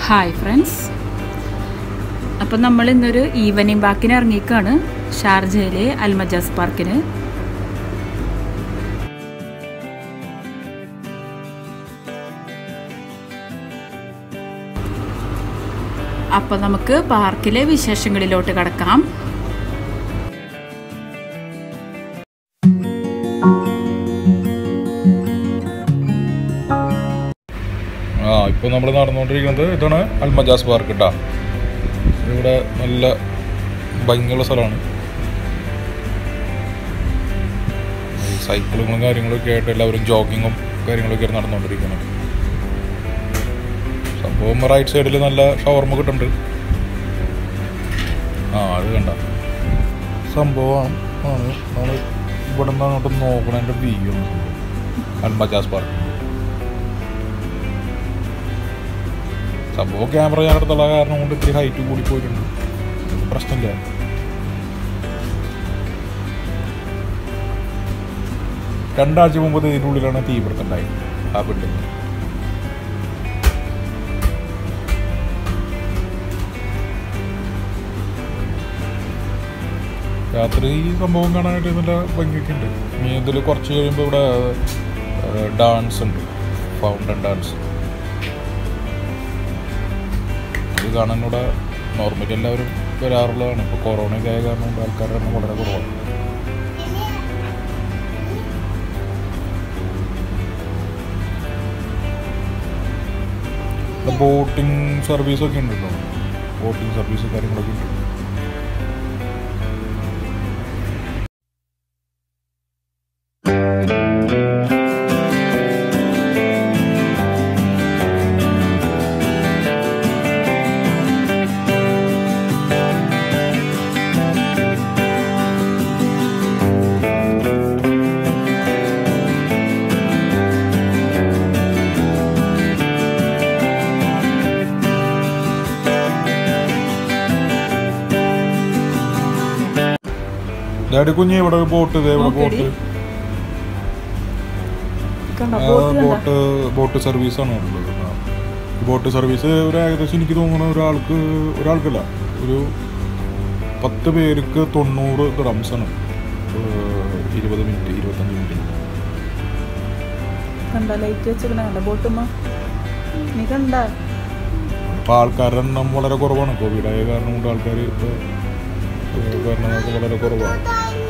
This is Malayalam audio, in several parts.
ഹായ് ഫ്രണ്ട്സ് അപ്പം നമ്മൾ ഇന്നൊരു ഈവനിങ് വാക്കിന് ഇറങ്ങിക്കാണ് ഷാർജയിലെ അൽമജാസ് പാർക്കിന് അപ്പം നമുക്ക് പാർക്കിലെ വിശേഷങ്ങളിലോട്ട് കടക്കാം ആ ഇപ്പോൾ നമ്മൾ നടന്നുകൊണ്ടിരിക്കുന്നത് ഇതാണ് അൽമജാസ് പാർക്ക് കേട്ടോ ഇവിടെ നല്ല ഭംഗിയുള്ള സ്ഥലമാണ് ഈ സൈക്കിളുകളും കാര്യങ്ങളൊക്കെ ആയിട്ട് എല്ലാവരും ജോഗിങ്ങും കാര്യങ്ങളൊക്കെ ആയിട്ട് നടന്നുകൊണ്ടിരിക്കുന്നത് സംഭവം റൈറ്റ് സൈഡിൽ നല്ല ഷവർമ കിട്ടുന്നുണ്ട് ആ അത് കണ്ട സംഭവം ആണ് നമ്മൾ ഇവിടെ നിന്ന് അങ്ങോട്ട് നോക്കണതിൻ്റെ വ്യൂ അൽമജാസ് പാർക്ക് സംഭവം ക്യാമറ ഞാൻ അടുത്തുള്ള കാരണം കൊണ്ട് ഇത്തിരി ഹൈറ്റ് കൂടി പോയിട്ടുണ്ട് അത് പ്രശ്നമില്ല രണ്ടാഴ്ച മുമ്പ് ഇതിൻ്റെ ഉള്ളിലാണ് തീപിടുത്തുണ്ടായത് ആ ബിൽഡിംഗ് രാത്രി ഈ സംഭവം കാണാനായിട്ട് നല്ല ഭംഗിയൊക്കെ ഉണ്ട് ഇനി ഇതിൽ കുറച്ച് കഴിയുമ്പോൾ ഇവിടെ ഡാൻസ് ഉണ്ട് ഫൗണ്ടൻ ഡാൻസ് അത് കാണാൻ ഇവിടെ നോർമലി എല്ലാവരും വരാറുള്ളതാണ് ഇപ്പോൾ കൊറോണയൊക്കെ ആയ കാരണം കൊണ്ട് ആൾക്കാരുടെ എണ്ണം വളരെ കുറവാണ് ഇവിടെ ബോട്ടിംഗ് സർവീസൊക്കെ ഉണ്ടല്ലോ ബോട്ടിംഗ് സർവീസ് കാര്യങ്ങളൊക്കെ ഉണ്ട് ഡാഡി കുഞ്ഞ് ഇവിടെ ഒരു ബോട്ട് ഇതേ ഇവിടെ നോക്കെടി. ബോട്ട് കണ്ടോ ആ, ബോട്ട് കണ്ടോ? ബോട്ട് ബോട്ട് സർവീസാണ് ഉള്ളത് ആ. ഈ ബോട്ട് സർവീസ് ഒരു ഏകദേശം എനിക്ക് തോന്നുന്നു ഒരാൾക്ക് ഒരാൾക്കല്ല ഒരു പത്ത് പേർക്ക് തൊണ്ണൂറ് റംസാണ് ഇരുപത് മിനിറ്റ് ഇരുപത്തഞ്ച് മിനിറ്റ് കണ്ടോ ലൈറ്റ് വെച്ചിരിക്കണ കണ്ടോ ബോട്ടുമ്മ നീ കണ്ട അപ്പോൾ ആൾക്കാരുടെ എണ്ണം വളരെ കുറവാണ് കോവിഡായ കാരണം കൊണ്ട് ആൾക്കാർ വരണതൊക്കെ വളരെ കുറവാണ്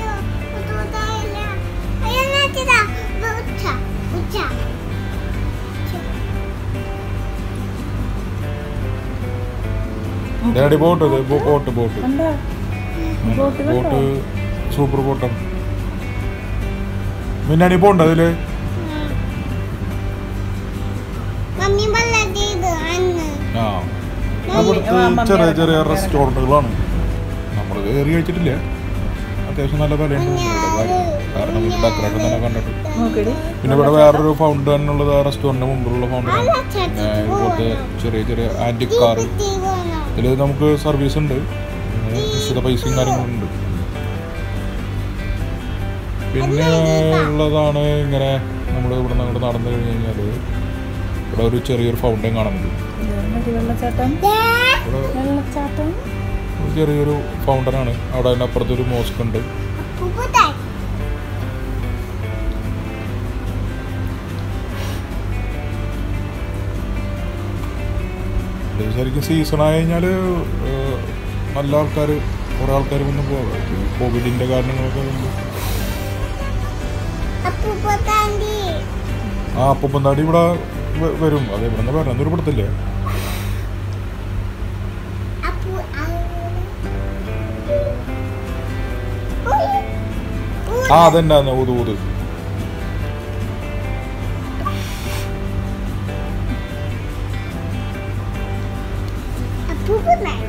ഡാഡി ബോട്ട് ഇത് ബോ- ബോട്ട് ബോട്ട് കണ്ട ബോട്ട് കണ്ടോ? ബോട്ട് സൂപ്പർ ബോട്ടാണ് മിന്നാണി പോണ്ട അതില് മമ്മി വല്ലത് ഇത് അന്ന് ആ ഇവിടുത്തെ ആ, മമ്മി ചെറിയ ഇറങ്ങും, ചെറിയ മമ്മി റെസ്റ്റോറൻറ്റുകളാണ് നമ്മൾ കയറി കഴിച്ചിട്ടില്ല അത്യാവശ്യം നല്ല വിലയുണ്ട് ഇവിടെ. കാരണം ഡെക്കറേഷൻ തന്നെ കണ്ടിട്ട് നോക്കടി പിന്നെ ഇവിടെ വേറൊരു ഫൗണ്ടൻ ഉള്ളത് ആ റെസ്റ്റോറൻറ്റിന് മുമ്പിലുള്ള ഫൗണ്ടൻ ഇതുപോലത്തെ ചെറിയ ചെറിയ ആൻറ്റിക് കാർ ഇതിൽ നമുക്ക് സർവീസ് ഉണ്ട് പിന്നെ നിശ്ചിത പൈസയും കാര്യങ്ങളും ഉണ്ട് പിന്നെ ഉള്ളതാണ് ഇങ്ങനെ നമ്മൾ ഇവിടെ നിന്ന് അങ്ങോട്ട് നടന്നു കഴിഞ്ഞ് കഴിഞ്ഞാൽ ഇവിടെ ഒരു ചെറിയൊരു ഫൗണ്ടൻ കാണാൻ പറ്റും ഇതെന്താടി വെള്ളച്ചാട്ടം ഇവിടെ വെള്ളച്ചാട്ടം ഒരു ചെറിയൊരു ഫൗണ്ടനാണ് അവിടെ അതിൻ്റെ അപ്പുറത്തൊരു മോസ്ക് ഉണ്ട് ഇത് ശരിക്കും സീസൺ ആയി കഴിഞ്ഞാൽ നല്ല ആൾക്കാർ കുറേ ആൾക്കാർ വന്ന് പോകാം കോവിഡിൻ്റെ കാരണങ്ങളൊക്കെ കൊണ്ട് അപ്പൂപ്പത്താണ്ടി ആ അപ്പൂപ്പന്താടി ഇവിടെ വ- വരും അത് ഇവിടെ നിന്ന് വരണം എന്നൊരു പിടുത്തില്ലേ അപ്പു ആ അതന്നെ അന്ന് ഊത് ഊത് അപ്പൂപ്പത്താണ്ടി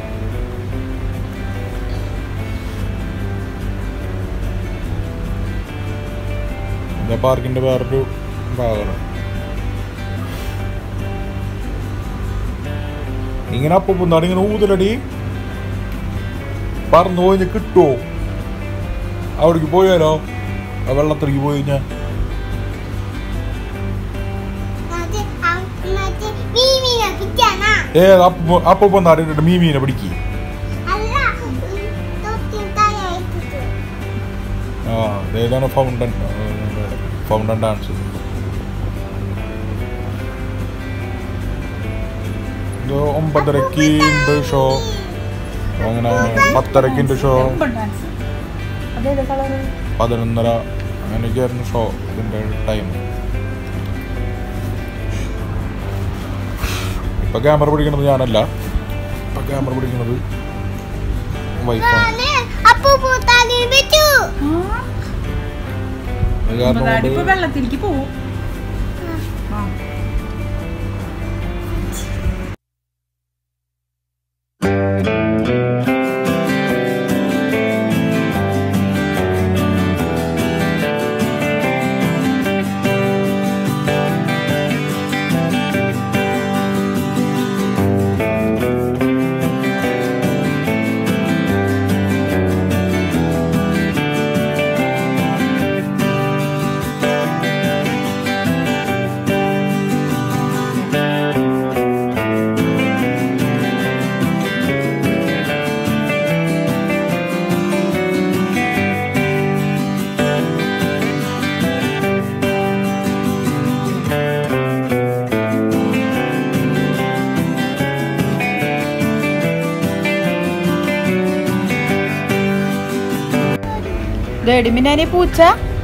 എന്താ പാർക്കിൻ്റെ വേറൊരു ഭാഗമാണ് ഇങ്ങനെ അപ്പൂപ്പന്താടി ഇങ്ങനെ ഊതലടി പറന്നു പോയി കിട്ടുമോ അവിടേക്ക് പോയാലോ ആ വെള്ളത്തിലേക്ക് പോയി കഴിഞ്ഞാൽ മറ്റേ മറ്റേ മീമിനെ പിടിച്ചാനാ ഏ അപ്പൊ അപ്പൊ ഇപ്പൊ എന്താ അറിയിട്ട് മീ മീനെ പിടിക്കി അല്ല തൊട്ടി താഴെ ആ ഏതാണ് ഫൗണ്ടൻ ഫൗണ്ടൻ ഡാൻസ് ഇത് ഒമ്പതരക്ക് ഉണ്ട് ഷോ അങ്ങനെ പത്തരക്ക് ഷോ ഡാൻസ് അതേത് കളറ് പതിനൊന്നര അങ്ങനെയൊക്കെയായിരുന്നു ഷോ ഇതിൻ്റെ ടൈം ഇപ്പൊ ക്യാമറ പിടിക്കുന്നത് ഞാനല്ല ഇപ്പൊ ക്യാമറ പിടിക്കുന്നത് വൈഫാണ് അപ്പു പൂത്താലി വെച്ചു അത് കാരണം ഡാഡി ഇപ്പൊ കൊണ്ട് വെള്ളത്തിലേക്ക് പോവും ആ. ഡാഡി മിന്നാനെ പൂച്ച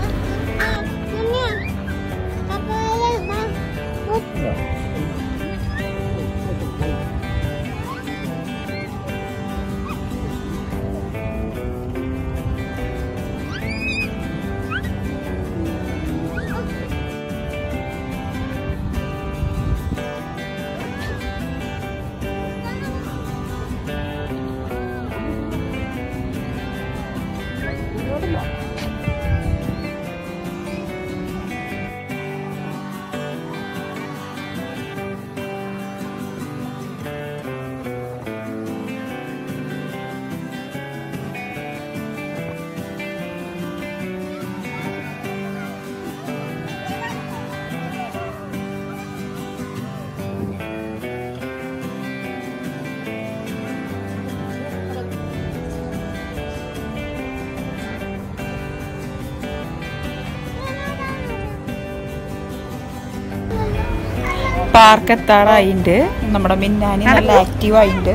പാർക്ക് എത്താറായിണ്ട് നമ്മുടെ മിന്നാനി നല്ല ആക്റ്റീവ് ആയിണ്ട്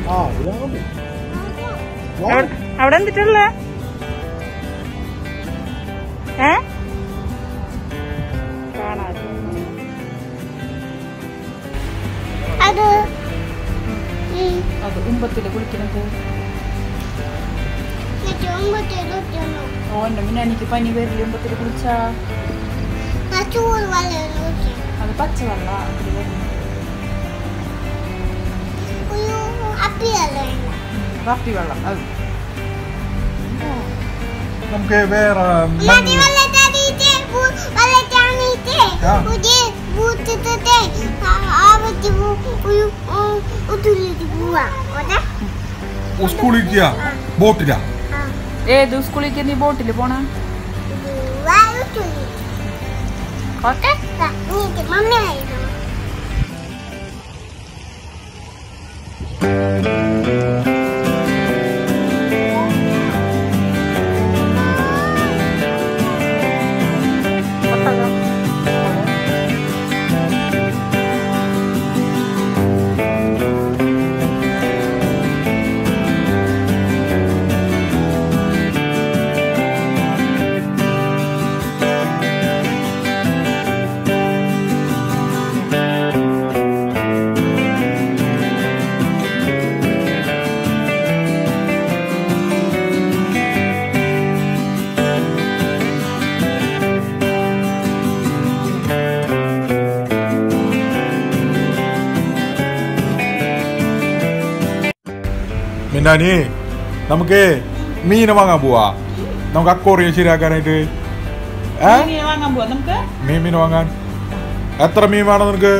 അവിടെ എന്തിട്ടുള്ള ഏ കാണാതെ അത് ഉം, അത് ഉമ്പത്തില് കുളിക്കണത് എന്നിട്ട് ഒമ്പത്തിലൊറ്റൊന്നു ഓ എന്റെ മിന്നാനിക്ക് പനി വരില്ല ഉമ്പത്തില് കുളിച്ചാ ആ ചൂട് വെള്ളം നോക്കി അത് പച്ചവെള്ള അതില് വരുന്നത് ഒരു അപ്പിയല്ലേ കാപ്പി വെള്ളം അത് നമുക്ക് വേറെ മതി വെള്ളത്താടിയിട്ട് വെള്ളത്താണിയിട്ട് ആ. പുതിയ ബൂത്തിട്ടേ ആവത്തി ഒരു ഒത്തുള്ളിട്ട് പോവാ ഓടെ സ്കൂളിൽ ബോട്ടിലാ ഏത് സ്കൂളിലേക്ക് നീ ബോട്ടിൽ പോണ പോവാ ഒത്തുള്ളി ഓക്കെ നീട്ട് മമ്മി ആയിരുന്നു മിന്നാനി നമുക്ക് മീനെ വാങ്ങാൻ പോവാ നമുക്ക് അക്കോറിയം ശരിയാക്കാനായിട്ട് ഏ മീനെ വാങ്ങാൻ പോവാ നമുക്ക് മീൻ മീൻ വാങ്ങാൻ എത്ര മീൻ വേണം നിനക്ക്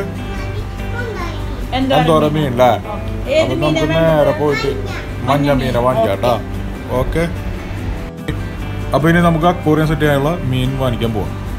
എന്തോരം മീൻ അല്ലേ അപ്പൊ നമുക്ക് നേരെ പോയിട്ട് മഞ്ഞ മീനെ വാങ്ങിക്കാം കേട്ടോ ഓക്കെ അപ്പൊ ഇനി നമുക്ക് അക്വോറിയം സെറ്റ് ചെയ്യാനുള്ള മീൻ വാങ്ങിക്കാൻ പോവാം